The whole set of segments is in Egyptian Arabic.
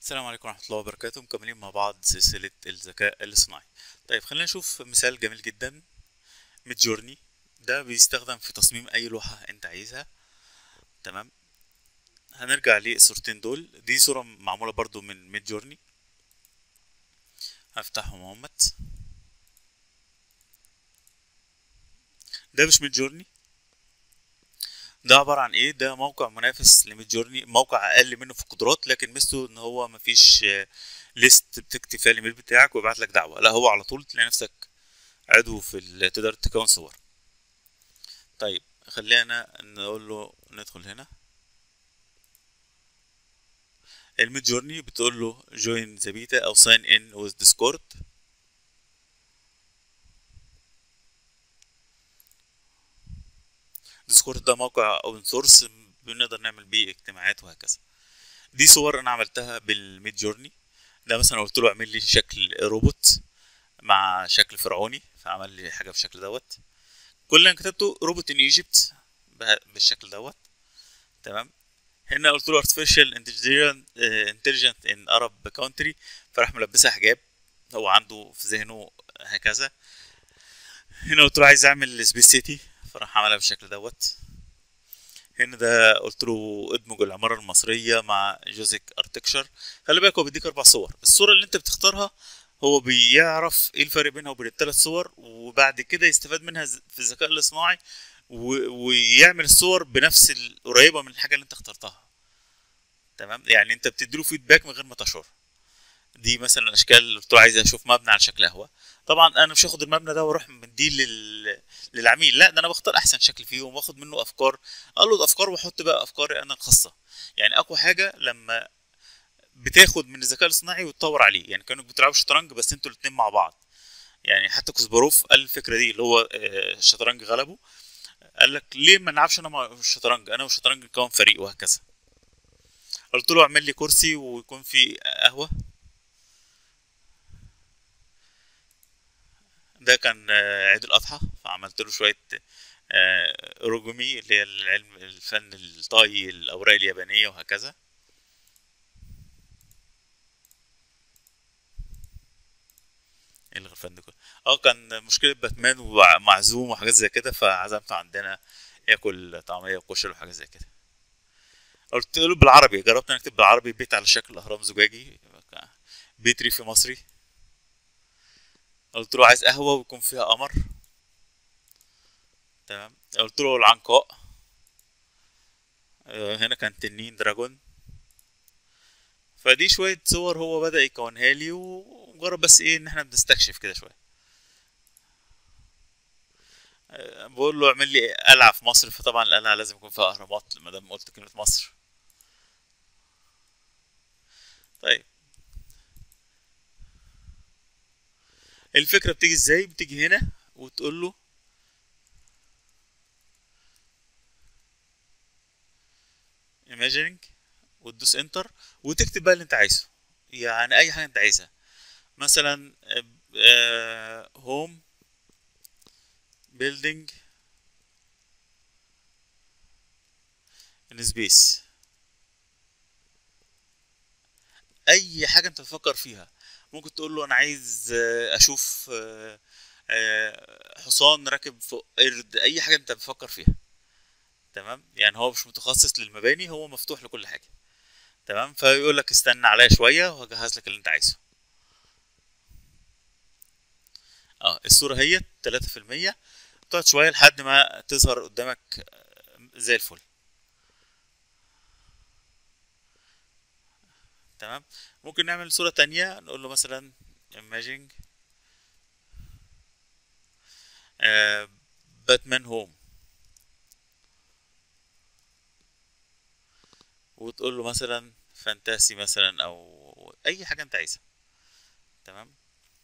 السلام عليكم ورحمة الله وبركاته مكملين مع بعض سلسلة الذكاء الاصطناعي طيب خلينا نشوف مثال جميل جدا ميد جورني ده بيستخدم في تصميم أي لوحة أنت عايزها تمام هنرجع للصورتين دول دي صورة معمولة برضو من ميد جورني هفتحهم اهمت ده مش ميد جورني ده عبارة عن ايه ده موقع منافس لميد جورني موقع اقل منه في القدرات لكن ميزته ان هو مفيش ليست بتكتب فيها الايميل بتاعك ويبعت لك دعوة لا هو على طول تلاقي نفسك عضو في ال- تقدر تكون صور طيب خلينا نقول له ندخل هنا الميد جورني بتقول له جوين ذا بيتا او ساين ان وذ ديسكورد ديسكورد ده موقع اوبن سورس بنقدر نعمل بيه اجتماعات وهكذا دي صور انا عملتها بالميد جورني ده مثلا قلت له اعمل لي شكل روبوت مع شكل فرعوني فعمل لي حاجه بالشكل دوت كل اللي انا كتبته روبوت ان ايجيبت بالشكل دوت تمام هنا قلت له artificial intelligent intelligent in Arab country فراح ملبسها حجاب هو عنده في ذهنه هكذا هنا قلت له عايز اعمل سبيس سيتي فراح عملها بالشكل دوت هنا ده قلت له ادمج العمارة المصرية مع جوزيك ارتكشر خلي بالك هو بيديك اربع صور الصورة اللي انت بتختارها هو بيعرف ايه الفرق بينها وبين الثلاث صور وبعد كده يستفاد منها ز- في الذكاء الاصطناعي و- ويعمل الصور بنفس القريبة من الحاجة اللي انت اخترتها تمام يعني انت بتديله فيدباك من غير ما تشعر دي مثلا اشكال قلت له عايز اشوف مبنى على شكل قهوه طبعا انا مش هاخد المبنى ده واروح مديه لل... للعميل لا ده انا بختار احسن شكل فيهم واخد منه افكار القط افكار واحط بقى افكاري انا الخاصه يعني اقوى حاجه لما بتاخد من الذكاء الاصطناعي وتطور عليه يعني كانوا بتلعبوا شطرنج بس انتوا الاتنين مع بعض يعني حتى كوسباروف قال الفكره دي اللي هو آه، الشطرنج غلبه قال لك ليه ما نلعبش انا مع الشطرنج انا والشطرنج نكون فريق وهكذا قلت له اعمل لي كرسي ويكون في قهوه ده كان آه، عيد الأضحى فعملت له شوية آه، روجومي اللي هي العلم الفن الطاي الأوراق اليابانية وهكذا ايه اللي الفن ده كله اه كان مشكلة باتمان ومعزوم وحاجات زي كده فعزمته عندنا ياكل طعمية وكشري وحاجات زي كده قلت له بالعربي جربت نكتب بالعربي بيت على شكل أهرام زجاجي بيت ريفي مصري قلت له عايز قهوة ويكون فيها قمر تمام قلت له العنقاء آه، هنا كان تنين دراجون فدي شوية صور هو بدأ يكونها لي ومجرد بس ايه ان احنا بنستكشف كده شوية آه، بقول له اعمل لي قلعة في مصر فطبعا القلعة لازم يكون فيها اهرامات ما دام قلت كلمة مصر طيب الفكرة بتيجي ازاي بتيجي هنا وتقول له imagining وتدوس انتر وتكتب بقى اللي انت عايزه يعني اي حاجة انت عايزها مثلا هوم building in space اي حاجة انت تفكر فيها ممكن تقول له انا عايز آه، اشوف آه، آه، حصان راكب فوق قرد اي حاجه انت بتفكر فيها تمام يعني هو مش متخصص للمباني هو مفتوح لكل حاجه تمام فيقول لك استنى عليا شويه وهجهز لك اللي انت عايزه اه الصوره هي 3% تقعد شويه لحد ما تظهر قدامك آه، زي الفل تمام ممكن نعمل صورة تانية نقول له مثلا imaging آه باتمان هوم وتقول له مثلا فانتاسي مثلا او اي حاجة انت عايزها تمام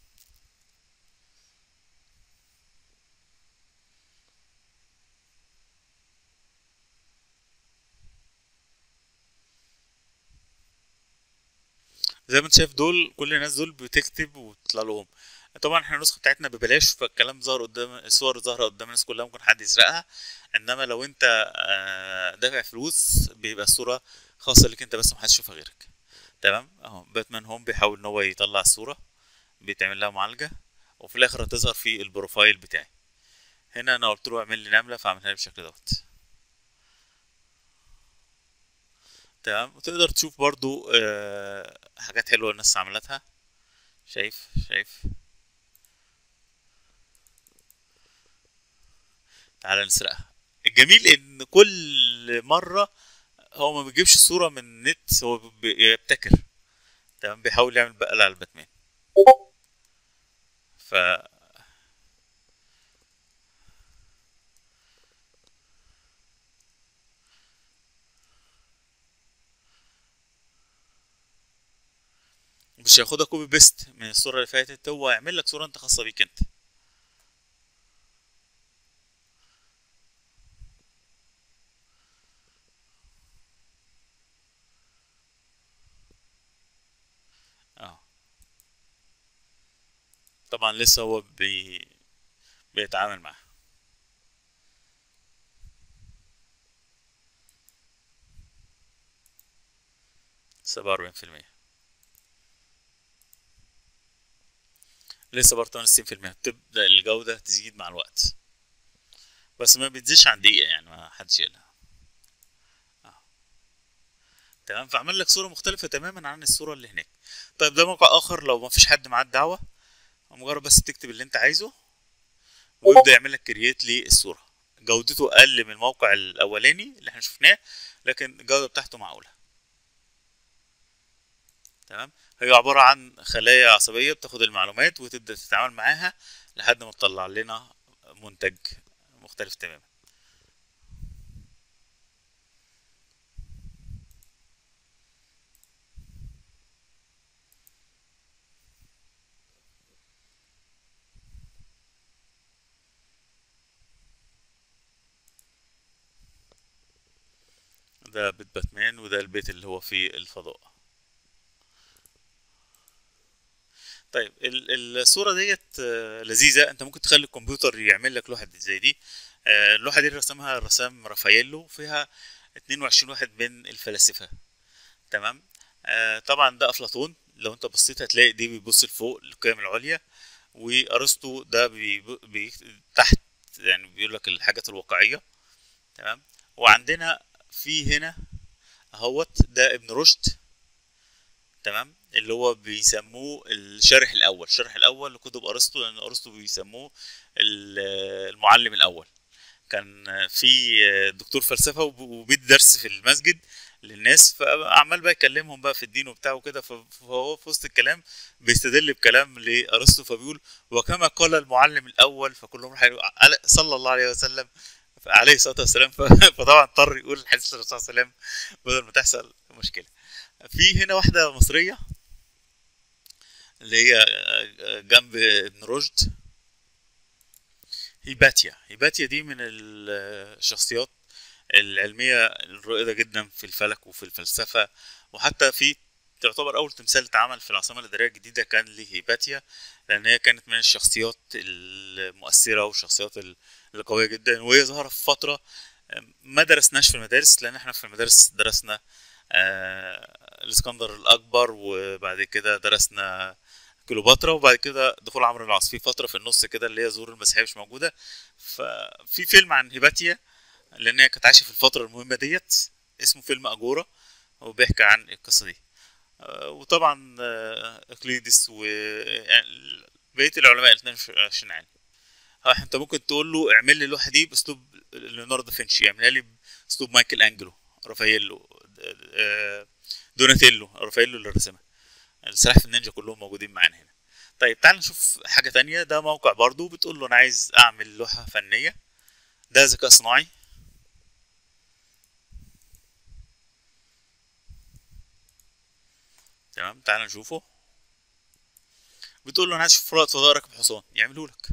زي ما انت شايف دول كل الناس دول بتكتب وتطلع لهم طبعا احنا النسخه بتاعتنا ببلاش فالكلام ظهر قدام الصور ظاهره قدام الناس كلها ممكن حد يسرقها انما لو انت آه، دافع فلوس بيبقى الصوره خاصه ليك انت بس محدش يشوفها غيرك تمام اهو باتمان هوم بيحاول ان هو يطلع الصورة بيتعمل لها معالجة وفي الاخر هتظهر في البروفايل بتاعي هنا انا قلت له اعمل لي نملة فعملها لي بالشكل دوت تمام وتقدر تشوف برضو آه حاجات حلوة الناس عملتها شايف شايف تعالى نسرقها الجميل ان كل مرة هو ما بيجيبش الصورة من النت هو بيبتكر تمام بيحاول يعمل بقلة على الباتمان ف مش هياخدها كوبي بيست من الصورة اللي فاتت هو هيعمل لك صورة انت خاصة بيك انت اه طبعا لسه هو بي... بيتعامل معاها سبعة وأربعين في المية لسه برضه تمانية وستين في المية بتبدأ الجودة تزيد مع الوقت بس ما بتزيدش عن دقيقة يعني ما حدش يقلق تمام فعمل لك صورة مختلفة تماما عن الصورة اللي هناك طيب ده موقع آخر لو ما فيش حد معاه الدعوة مجرد بس تكتب اللي انت عايزه ويبدأ يعمل لك كرييت للصورة جودته أقل من الموقع الأولاني اللي احنا شفناه لكن الجودة بتاعته معقولة تمام هي عبارة عن خلايا عصبية بتاخد المعلومات وتبدأ تتعامل معاها لحد ما تطلع لنا منتج مختلف تماما ده بيت باتمان وده البيت اللي هو في الفضاء طيب ال- الصورة ديت آه، لذيذة انت ممكن تخلي الكمبيوتر يعمل لك لوحة زي دي آه، اللوحة دي رسمها رسام رافاييلو فيها 22 واحد من الفلاسفة تمام آه، طبعا ده افلاطون لو انت بصيت هتلاقي دي بيبص لفوق القيم العليا وارسطو ده بي بي تحت يعني بيقول لك الحاجات الواقعية تمام وعندنا في هنا اهوت ده ابن رشد تمام اللي هو بيسموه الشارح الاول الشارح الاول لكتب ارسطو لان ارسطو بيسموه ال- المعلم الاول كان في دكتور فلسفه وب- وبيدي درس في المسجد للناس فعمال بقى يكلمهم بقى في الدين وبتاع وكده ف- فهو في وسط الكلام بيستدل بكلام لارسطو فبيقول وكما قال المعلم الاول فكلهم راح يقولوا على- صلى الله عليه وسلم عليه الصلاه والسلام ف- فطبعا اضطر يقول الحديث الرسول صلى الله عليه وسلم بدل ما تحصل مشكله في هنا واحده مصريه اللي هي جنب ابن رشد هيباتيا هيباتيا دي من الشخصيات العلمية الرائدة جدا في الفلك وفي الفلسفة وحتى في تعتبر أول تمثال اتعمل في العاصمة الإدارية الجديدة كان لهيباتيا لأن هي كانت من الشخصيات المؤثرة والشخصيات القوية جدا وهي ظاهرة في فترة ما درسناش في المدارس لأن احنا في المدارس درسنا آه، الإسكندر الأكبر وبعد كده درسنا كليوباترا وبعد كده دخول عمرو بن العاص في فتره في النص كده اللي هي ظهور المسيحيه مش موجوده ففي فيلم عن هيباتيا لان هي كانت عايشه في الفتره المهمه ديت اسمه فيلم اجورا هو بيحكي عن القصه دي آه، وطبعا آه، اقليدس و يعني بقيه العلماء ال 22 عالم ها، انت ممكن تقول له اعمل لي اللوحه دي باسلوب ليوناردو دافنشي يعملها لي باسلوب مايكل انجلو رافاييلو آه، دوناتيلو رافاييلو اللي رسمها السلاحف النينجا كلهم موجودين معانا هنا طيب تعال نشوف حاجة تانية ده موقع برضو بتقول له أنا عايز أعمل لوحة فنية ده ذكاء صناعي تمام تعال نشوفه بتقول له أنا عايز أشوف رائد فضاء راكب حصان يعمله لك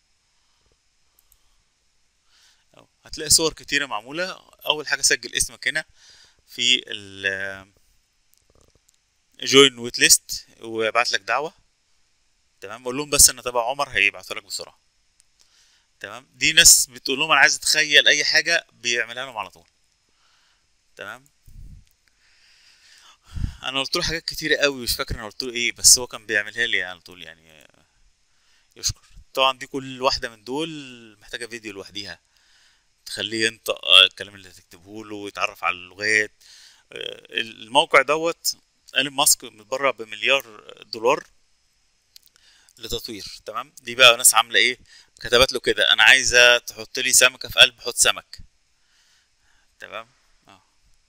أهو. هتلاقي صور كتيرة معمولة أول حاجة سجل اسمك هنا في ال جوين ويت ليست ويبعت لك دعوة تمام قول لهم بس انا تبع عمر هيبعتوا لك بسرعه تمام دي ناس بتقول لهم انا عايز اتخيل اي حاجه بيعملها لهم على طول تمام انا قلت له حاجات كتيره قوي مش فاكر انا قلت له ايه بس هو كان بيعملها لي على طول يعني يشكر طبعا دي كل واحده من دول محتاجه فيديو لوحديها تخليه ينطق الكلام اللي هتكتبه له ويتعرف على اللغات الموقع دوت ايلون ماسك متبرع بمليار دولار لتطوير تمام دي بقى ناس عامله ايه كتبت له كده انا عايزه تحط لي سمكه في قلب حوض سمك تمام اه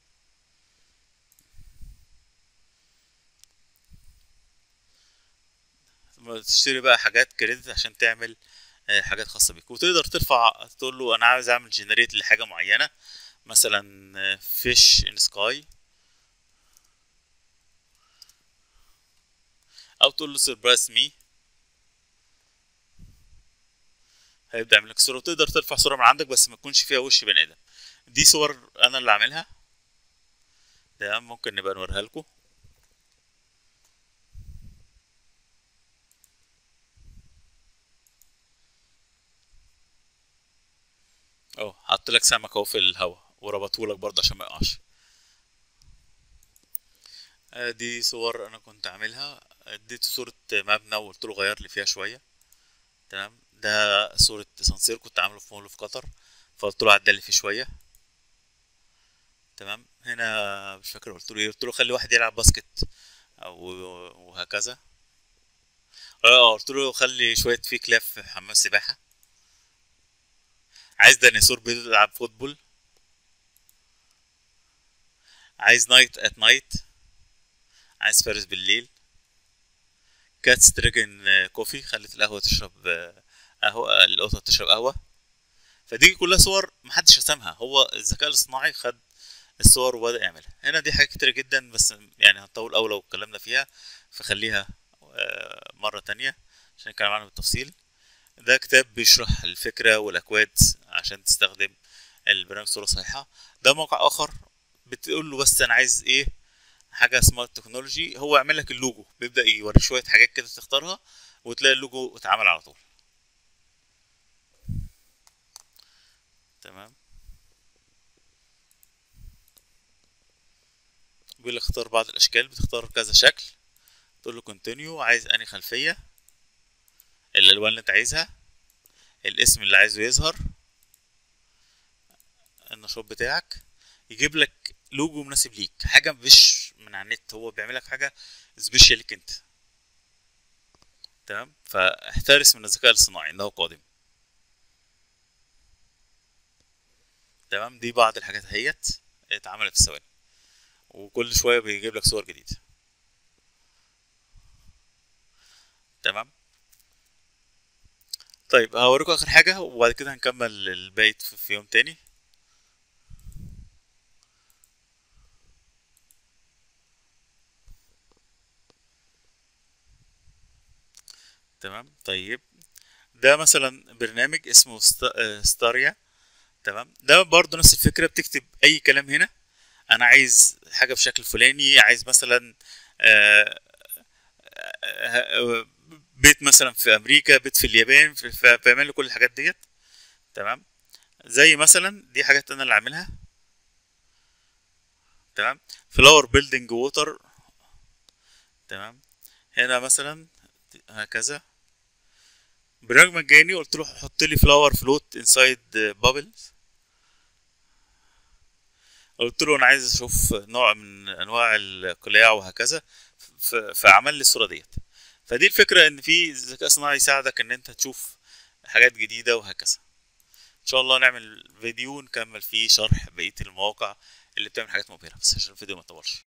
تشتري بقى حاجات كريدت عشان تعمل حاجات خاصة بيك وتقدر ترفع تقول له انا عاوز اعمل جنريت لحاجة معينة مثلا فيش ان سكاي او تقول له سربرايز مي هيبدا يعمل لك صوره وتقدر ترفع صوره من عندك بس ما تكونش فيها وش بني ادم دي صور انا اللي عاملها ده ممكن نبقى نوريها لكم اهو حط لك سمك اهو في الهواء وربطه لك برضه عشان ما يقعش دي صور انا كنت عاملها اديته صورة مبنى وقلت له غير لي فيها شوية تمام ده صورة اسانسير كنت عامله في مول في قطر فقلت له عدل لي فيه شوية تمام هنا مش فاكر قلت له ايه قلت له خلي واحد يلعب باسكت او وهكذا اه قلت له خلي شوية فيه كلاب في حمام سباحة عايز ديناصور بيلعب فوتبول عايز نايت ات نايت عايز فارس بالليل كاتس دراجون كوفي خلت القهوة تشرب قهوة القطة تشرب قهوة فدي كلها صور محدش رسمها هو الذكاء الاصطناعي خد الصور وبدأ يعملها هنا دي حاجات كتيرة جدا بس يعني هنطول أوي لو اتكلمنا فيها فخليها مرة تانية عشان نتكلم عنها بالتفصيل ده كتاب بيشرح الفكرة والأكواد عشان تستخدم البرنامج بصورة صحيحة ده موقع آخر بتقول له بس أنا عايز إيه حاجة سمارت تكنولوجي هو يعمل لك اللوجو بيبدأ يوريك شوية حاجات كده تختارها وتلاقي اللوجو اتعمل على طول تمام بيقول لك اختار بعض الاشكال بتختار كذا شكل تقول له كونتينيو عايز اني خلفيه الالوان اللي انت عايزها الاسم اللي عايزه يظهر النشاط بتاعك يجيب لك لوجو مناسب ليك حاجه مش من على النت هو بيعمل لك حاجه سبيشال ليك انت تمام فاحترس من الذكاء الاصطناعي انه قادم تمام دي بعض الحاجات اهيت اتعملت في ثواني وكل شويه بيجيب لك صور جديده تمام طيب هوريكم اخر حاجه وبعد كده هنكمل الباقي في يوم تاني تمام طيب ده مثلا برنامج اسمه ستاريا تمام ده برضه نفس الفكره بتكتب اي كلام هنا انا عايز حاجه بشكل فلاني عايز مثلا آآ آآ بيت مثلا في امريكا بيت في اليابان فبيعمل لي كل الحاجات ديت تمام زي مثلا دي حاجات انا اللي عاملها تمام فلاور بيلدينج ووتر تمام هنا مثلا هكذا برنامج مجاني قلت له حط لي فلاور فلوت انسايد بابلز قلت له انا عايز اشوف نوع من انواع القلاع وهكذا فعمل لي الصوره ديت فدي الفكره ان في ذكاء صناعي يساعدك ان انت تشوف حاجات جديده وهكذا ان شاء الله نعمل فيديو نكمل فيه شرح بقيه المواقع اللي بتعمل حاجات مبهره بس عشان الفيديو ما يطولش